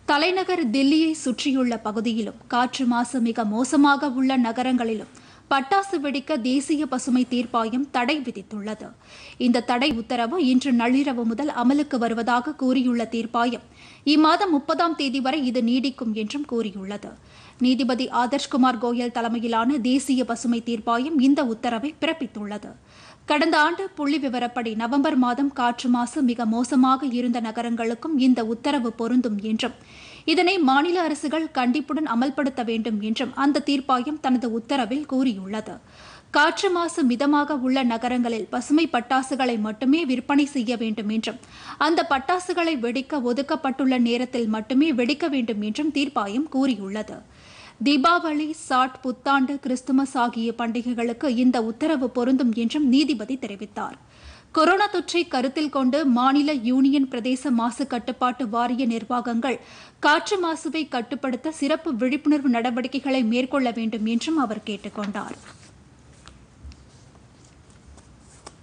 தலைநகர் தில்லியை சுற்றியுள்ள பகுதியிலும் காற்று மாசு மிக மோசமாக உள்ள நகரங்களிலும் பட்டாசு வெடிக்க தேசிய பசுமை தீர்ப்பாயம் தடை விதித்துள்ளது இந்த தடை உத்தரவு இன்று நள்ளிரவு முதல் அமலுக்கு வருவதாக கூறியுள்ள தீர்ப்பாயம் இம்மாதம் முப்பதாம் தேதி வரை இது நீடிக்கும் என்றும் கூறியுள்ளது நீதிபதி ஆதர்ஷ்குமார் கோயல் தலைமையிலான தேசிய பசுமை தீர்ப்பாயம் இந்த உத்தரவை பிறப்பித்துள்ளது கடந்த ஆண்டு புள்ளி விவரப்படி நவம்பர் மாதம் காற்று மாசு மிக மோசமாக இருந்த நகரங்களுக்கும் இந்த உத்தரவு பொருந்தும் என்றும் இதனை மாநில அரசுகள் கண்டிப்புடன் அமல்படுத்த வேண்டும் என்றும் அந்த தீர்ப்பாயம் தனது உத்தரவில் கூறியுள்ளது காற்று மாசு மிதமாக உள்ள நகரங்களில் பசுமை பட்டாசுகளை மட்டுமே விற்பனை செய்ய வேண்டும் என்றும் அந்த பட்டாசுகளை வெடிக்க ஒதுக்கப்பட்டுள்ள நேரத்தில் மட்டுமே வெடிக்க வேண்டும் என்றும் தீர்ப்பாயம் கூறியுள்ளது தீபாவளி சாட் புத்தாண்டு கிறிஸ்துமஸ் ஆகிய பண்டிகைகளுக்கு இந்த உத்தரவு பொருந்தும் என்றும் நீதிபதி தெரிவித்தார் கொரோனா தொற்றை கருத்தில் கொண்டு மாநில யூனியன் பிரதேச மாசு கட்டுப்பாட்டு வாரிய நிர்வாகங்கள் காற்று மாசுவை கட்டுப்படுத்த சிறப்பு விழிப்புணர்வு நடவடிக்கைகளை மேற்கொள்ள வேண்டும் என்றும் அவர் கேட்டுக் கொண்டார்